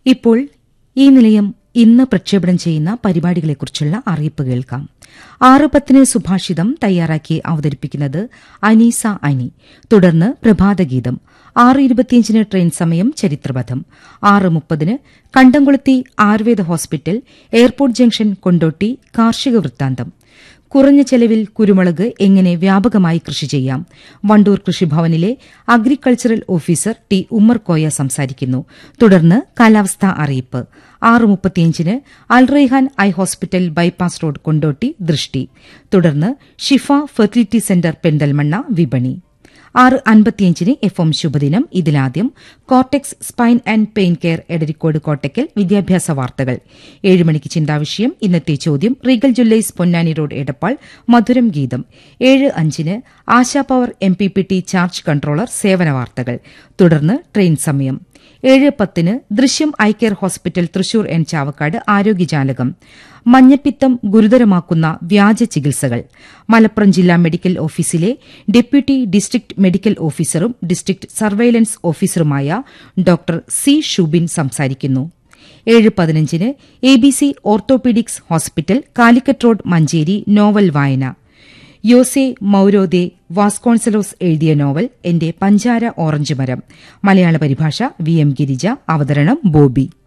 ഇപ്പോൾ ഈ നിലയം ഇന്ന് പ്രക്ഷേപണം ചെയ്യുന്ന പരിപാടികളെക്കുറിച്ചുള്ള അറിയിപ്പ് കേൾക്കാം ആറ് പത്തിന് സുഭാഷിതം തയ്യാറാക്കി അവതരിപ്പിക്കുന്നത് അനീസ അനി തുടർന്ന് പ്രഭാതഗീതം ആറ് ഇരുപത്തിയഞ്ചിന് ട്രെയിൻ സമയം ചരിത്രപഥം ആറ് മുപ്പതിന് Kandamkulathi Ayurveda hospital airport junction Kondotty കാർഷിക വൃത്താന്തം കുറഞ്ഞ ചെലവിൽ കുരുമുളക് എങ്ങനെ വ്യാപകമായി കൃഷി ചെയ്യാം വണ്ടൂർ കൃഷിഭവനിലെ agricultural officer T Ummer Koya സംസാരിക്കുന്നു തുടർന്ന് കാലാവസ്ഥാ അറിയിപ്പ് ആറ് മുപ്പത്തിയഞ്ചിന് Alraihan eye hospital bypass road Kondotty ദൃഷ്ടി തുടർന്ന് ഷിഫ ഫെർട്ടിലിറ്റി സെന്റർ പെരിന്തൽമണ്ണ വിപണി ആറ് അൻപത്തിയഞ്ചിന് എഫ് എം ശുഭദിനം ഇതിലാദ്യം cortex spine and pain care Edarikode Kottakkal വിദ്യാഭ്യാസ വാർത്തകൾ ഏഴ് മണിക്ക് ചിന്താവിഷയം ഇന്നത്തെ ചോദ്യം Regal jewellers Ponnani road Edappal മധുരം ഗീതം ഏഴ് അഞ്ചിന് Asha power M P P T charge controller സേവന വാർത്തകൾ തുടർന്ന് ട്രെയിൻ സമയം ഏഴ് പത്തിന് ദൃശ്യം eye care hospital Thrissur and Chavakkad ആരോഗ്യജാലകം മഞ്ഞപ്പിത്തം ഗുരുതരമാക്കുന്ന വ്യാജ ചികിത്സകൾ മലപ്പുറം ജില്ലാ മെഡിക്കൽ ഓഫീസിലെ ഡെപ്യൂട്ടി ഡിസ്ട്രിക്ട് മെഡിക്കൽ ഓഫീസറും ഡിസ്ട്രിക്ട് സർവൈലൻസ് ഓഫീസറുമായ ഡോക്ടർ സി ഷുബിൻ സംസാരിക്കുന്നു ഏഴ് പതിനഞ്ചിന് A B C orthopaedics hospital Calicut road Manjeri novel വായന യോസെ മൌരോദെ വാസ്കോൺസലോസ് എഴുതിയ നോവൽ എന്റെ പഞ്ചാര ഓറഞ്ച് മരം മലയാള പരിഭാഷ വി എം ഗിരിജ അവതരണം ബോബി